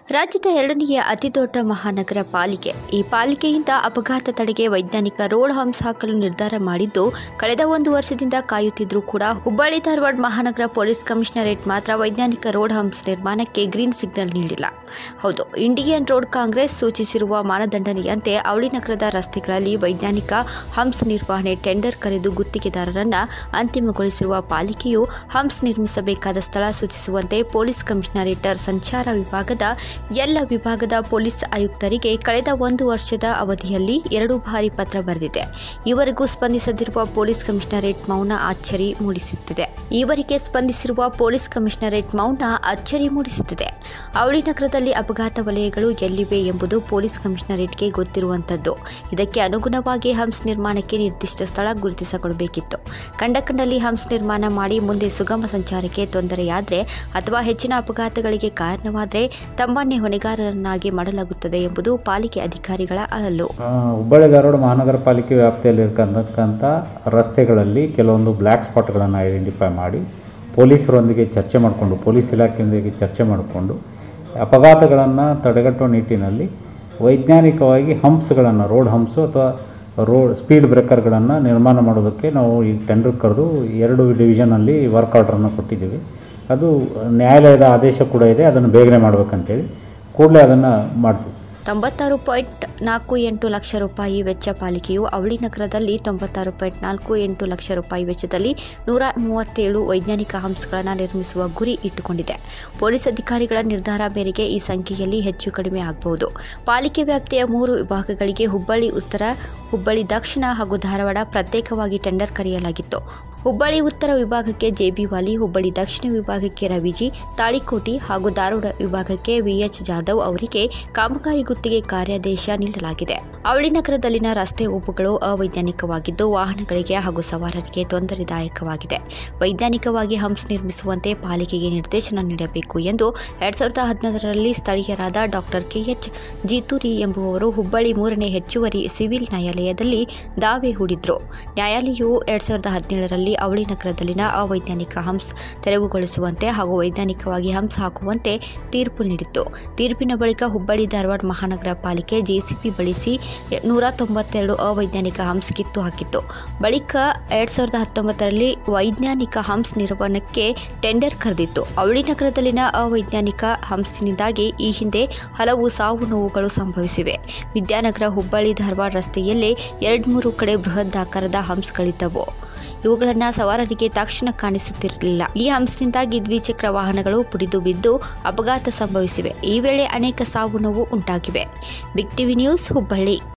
ರಾಜ್ಯದ ಎರಡನೆಯ ಅತಿದೊಡ್ಡ ಮಹಾನಗರ ಪಾಲಿಕೆ ಈ ಪಾಲಿಕೆಯಿಂದ ಅಪಘಾತ ತಡೆಗೆ ವೈಜ್ಞಾನಿಕ ರೋಡ್ ಹಂಪ್ಸ್ ಹಾಕಲು ನಿರ್ಧಾರ ಮಾಡಿದ್ದು ಕಳೆದ ಒಂದು ವರ್ಷದಿಂದ ಕಾಯುತ್ತಿದ್ರೂ ಕೂಡ ಹುಬ್ಬಳ್ಳಿ ಧಾರವಾಡ ಮಹಾನಗರ ಪೊಲೀಸ್ ಕಮಿಷನರೇಟ್ ಮಾತ್ರ ವೈಜ್ಞಾನಿಕ ರೋಡ್ ಹಂಪ್ಸ್ ನಿರ್ಮಾಣಕ್ಕೆ ಗ್ರೀನ್ ಸಿಗ್ನಲ್ ನೀಡಿಲ್ಲ ಹೌದು ಇಂಡಿಯನ್ ರೋಡ್ ಕಾಂಗ್ರೆಸ್ ಸೂಚಿಸಿರುವ ಮಾನದಂಡನೆಯಂತೆ ಅವಳಿ ನಗರದ ರಸ್ತೆಗಳಲ್ಲಿ ವೈಜ್ಞಾನಿಕ ಹಂಪ್ಸ್ ನಿರ್ವಹಣೆ ಟೆಂಡರ್ ಕರೆದು ಗುತ್ತಿಗೆದಾರರನ್ನ ಅಂತಿಮಗೊಳಿಸಿರುವ ಪಾಲಿಕೆಯು ಹಂಪ್ಸ್ ನಿರ್ಮಿಸಬೇಕಾದ ಸ್ಥಳ ಸೂಚಿಸುವಂತೆ ಪೊಲೀಸ್ ಕಮಿಷನರೇಟರ್ ಸಂಚಾರ ವಿಭಾಗದ ಎಲ್ಲ ವಿಭಾಗದ ಪೊಲೀಸ್ ಆಯುಕ್ತರಿಗೆ ಕಳೆದ ಒಂದು ವರ್ಷದ ಅವಧಿಯಲ್ಲಿ ಎರಡು ಬಾರಿ ಪತ್ರ ಬರೆದಿದೆ ಈವರೆಗೂ ಸ್ಪಂದಿಸದಿರುವ ಪೊಲೀಸ್ ಕಮಿಷನರೇಟ್ ಮೌನ ಅಚ್ಚರಿ ಮೂಡಿಸುತ್ತಿದೆ ಈವರೆಗೆ ಸ್ಪಂದಿಸಿರುವ ಪೊಲೀಸ್ ಕಮಿಷನರೇಟ್ ಮೌನ ಅಚ್ಚರಿ ಮೂಡಿಸುತ್ತಿದೆ ಅವಳಿ ನಗರದಲ್ಲಿ ಅಪಘಾತ ವಲಯಗಳು ಎಲ್ಲಿವೆ ಎಂಬುದು ಪೊಲೀಸ್ ಕಮಿಷನರೇಟ್ಗೆ ಗೊತ್ತಿರುವಂಥದ್ದು ಇದಕ್ಕೆ ಅನುಗುಣವಾಗಿ ಹಂಪ್ಸ್ ನಿರ್ಮಾಣಕ್ಕೆ ನಿರ್ದಿಷ್ಟ ಸ್ಥಳ ಗುರುತಿಸಿಕೊಡಬೇಕಿತ್ತು ಕಂಡ ಕಂಡಲ್ಲಿ ಹಂಪ್ಸ್ ನಿರ್ಮಾಣ ಮಾಡಿ ಮುಂದೆ ಸುಗಮ ಸಂಚಾರಕ್ಕೆ ತೊಂದರೆಯಾದರೆ ಅಥವಾ ಹೆಚ್ಚಿನ ಅಪಘಾತಗಳಿಗೆ ಕಾರಣವಾದರೆ ತಮ್ಮನ್ನೇ ಹೊಣೆಗಾರರನ್ನಾಗಿ ಮಾಡಲಾಗುತ್ತದೆ ಎಂಬುದು ಪಾಲಿಕೆ ಅಧಿಕಾರಿಗಳ ಅಳಲು ಆ, ಹುಬ್ಬಳ್ಳಿ ಧಾರವಾಡ ಮಹಾನಗರ ಪಾಲಿಕೆ ವ್ಯಾಪ್ತಿಯಲ್ಲಿರ್ತಕ್ಕಂಥ ರಸ್ತೆಗಳಲ್ಲಿ ಕೆಲವೊಂದು ಬ್ಲ್ಯಾಕ್ ಸ್ಪಾಟ್ಗಳನ್ನು ಐಡೆಂಟಿಫೈ ಮಾಡಿ ಪೊಲೀಸರೊಂದಿಗೆ ಚರ್ಚೆ ಮಾಡಿಕೊಂಡು ಪೊಲೀಸ್ ಇಲಾಖೆಯೊಂದಿಗೆ ಚರ್ಚೆ ಮಾಡಿಕೊಂಡು ಅಪಘಾತಗಳನ್ನು ತಡೆಗಟ್ಟುವ ನಿಟ್ಟಿನಲ್ಲಿ ವೈಜ್ಞಾನಿಕವಾಗಿ ಹಂಪ್ಸ್ಗಳನ್ನು ರೋಡ್ ಹಂಪ್ಸು ಅಥವಾ ರೋಡ್ ಸ್ಪೀಡ್ ಬ್ರೇಕರ್ಗಳನ್ನು ನಿರ್ಮಾಣ ಮಾಡೋದಕ್ಕೆ ನಾವು ಈ ಟೆಂಡರ್ ಕರೆದು ಎರಡು ಡಿವಿಷನಲ್ಲಿ ವರ್ಕ್ ಆರ್ಡ್ರನ್ನು ಕೊಟ್ಟಿದ್ದೀವಿ ಅದು ನ್ಯಾಯಾಲಯದ ಆದೇಶ ಕೂಡ ಇದೆ ಅದನ್ನು ಬೇಗನೆ ಮಾಡಬೇಕಂತೇಳಿ ಕೂಡಲೇ ಅದನ್ನು ಮಾಡ್ತೀವಿ ತೊಂಬತ್ತಾರು ಪಾಯಿಂಟ್ ನಾಲ್ಕು ಎಂಟು ಲಕ್ಷ ರೂಪಾಯಿ ವೆಚ್ಚ ಪಾಲಿಕೆಯು ಅವಳಿ ನಗರದಲ್ಲಿ ತೊಂಬತ್ತಾರು ಪಾಯಿಂಟ್ ನಾಲ್ಕು ಎಂಟು ಲಕ್ಷ ರೂಪಾಯಿ ವೆಚ್ಚದಲ್ಲಿ ನೂರ ಮೂವತ್ತೇಳು ವೈಜ್ಞಾನಿಕ ಹಂಪ್ಸ್ಗಳನ್ನು ನಿರ್ಮಿಸುವ ಗುರಿ ಇಟ್ಟುಕೊಂಡಿದೆ ಪೊಲೀಸ್ ಅಧಿಕಾರಿಗಳ ನಿರ್ಧಾರ ಮೇರೆಗೆ ಈ ಸಂಖ್ಯೆಯಲ್ಲಿ ಹೆಚ್ಚು ಕಡಿಮೆ ಆಗಬಹುದು ಪಾಲಿಕೆ ವ್ಯಾಪ್ತಿಯ ಮೂರು ವಿಭಾಗಗಳಿಗೆ ಹುಬ್ಬಳ್ಳಿ ಉತ್ತರ ಹುಬ್ಬಳ್ಳಿ ದಕ್ಷಿಣ ಹಾಗೂ ಧಾರವಾಡ ಪ್ರತ್ಯೇಕವಾಗಿ ಟೆಂಡರ್ ಕರೆಯಲಾಗಿತ್ತು ಹುಬ್ಬಳ್ಳಿ ಉತ್ತರ ವಿಭಾಗಕ್ಕೆ ಜೆಬಿ ವಾಲಿ ಹುಬ್ಬಳ್ಳಿ ದಕ್ಷಿಣ ವಿಭಾಗಕ್ಕೆ ರವಿಜಿ ತಾಳಿಕೋಟಿ ಹಾಗೂ ಧಾರವಾಡ ವಿಭಾಗಕ್ಕೆ ವಿಎಚ್ ಜಾಧವ್ ಅವರಿಗೆ ಕಾಮಗಾರಿ ಗುತ್ತಿಗೆ ಕಾರ್ಯಾದೇಶ ನೀಡಲಾಗಿದೆ ಅವಳಿ ನಗರದಲ್ಲಿನ ರಸ್ತೆ ಉಬ್ಬುಗಳು ಅವೈಜ್ಞಾನಿಕವಾಗಿದ್ದು ವಾಹನಗಳಿಗೆ ಹಾಗೂ ಸವಾರರಿಗೆ ತೊಂದರೆದಾಯಕವಾಗಿದೆ ವೈಜ್ಞಾನಿಕವಾಗಿ ಹಂಪ್ಸ್ ನಿರ್ಮಿಸುವಂತೆ ಪಾಲಿಕೆಗೆ ನಿರ್ದೇಶನ ನೀಡಬೇಕು ಎಂದು ಎರಡ್ ಸಾವಿರದ ಹದಿನಾರರಲ್ಲಿ ಸ್ಥಳೀಯರಾದ ಡಾಕ್ಟರ್ ಕೆಎಚ್ ಜಿತೂರಿ ಎಂಬುವವರು ಹುಬ್ಬಳ್ಳಿ ಮೂರನೇ ಹೆಚ್ಚುವರಿ ಸಿವಿಲ್ ನ್ಯಾಯಾಲಯದಲ್ಲಿ ದಾವೆ ಹೂಡಿದ್ರು ನ್ಯಾಯಾಲಯವು ಎರಡ್ ಸಾವಿರದ ಹದಿನೇಳರಲ್ಲಿ ಅವಳಿ ನಗರದಲ್ಲಿನ ಅವೈಜ್ಞಾನಿಕ ಹಂಪ್ಸ್ ತೆರವುಗೊಳಿಸುವಂತೆ ಹಾಗೂ ವೈಜ್ಞಾನಿಕವಾಗಿ ಹಂಪ್ಸ್ ಹಾಕುವಂತೆ ತೀರ್ಪು ನೀಡಿತ್ತು ತೀರ್ಪಿನ ಬಳಿಕ ಹುಬ್ಬಳ್ಳಿ ಧಾರವಾಡ ಮಹಾನಗರ ಪಾಲಿಕೆ ಜೆಸಿಪಿ ಬಳಸಿ ನೂರ ತೊಂಬತ್ತೆರಡು ಅವೈಜ್ಞಾನಿಕ ಹಂಪ್ಸ್ ಕಿತ್ತು ಹಾಕಿತ್ತು ಬಳಿಕ ಎರಡ್ ಸಾವಿರದ ಹತ್ತೊಂಬತ್ತರಲ್ಲಿ ವೈಜ್ಞಾನಿಕ ಹಂಪ್ಸ್ ನಿರ್ಮಾಣಕ್ಕೆ ಟೆಂಡರ್ ಕರೆದಿತ್ತು ಅವಳಿ ನಗರದಲ್ಲಿನ ಅವೈಜ್ಞಾನಿಕ ಹಂಪ್ಸ್ನಿಂದಾಗಿ ಈ ಹಿಂದೆ ಹಲವು ಸಾವು ನೋವುಗಳು ಸಂಭವಿಸಿವೆ ವಿದ್ಯಾನಗರ ಹುಬ್ಬಳ್ಳಿ ಧಾರವಾಡ ರಸ್ತೆಯಲ್ಲೇ ಎರಡ್ಮೂರು ಕಡೆ ಬೃಹದಾಕಾರದ ಹಂಪ್ಸ್ಗಳಿದ್ದವು ಇವುಗಳನ್ನು ಸವಾರರಿಗೆ ತಕ್ಷಣ ಕಾಣಿಸುತ್ತಿರಲಿಲ್ಲ ಈ ಹಂಪ್ಸ್ನಿಂದಾಗಿ ದ್ವಿಚಕ್ರ ವಾಹನಗಳು ಪುಡಿದು ಬಿದ್ದು ಅಪಘಾತ ಸಂಭವಿಸಿವೆ ಈ ವೇಳೆ ಅನೇಕ ಸಾವು ನೋವು ಉಂಟಾಗಿವೆ ಬಿಗ್ ಟಿವಿ ನ್ಯೂಸ್ ಹುಬ್ಬಳ್ಳಿ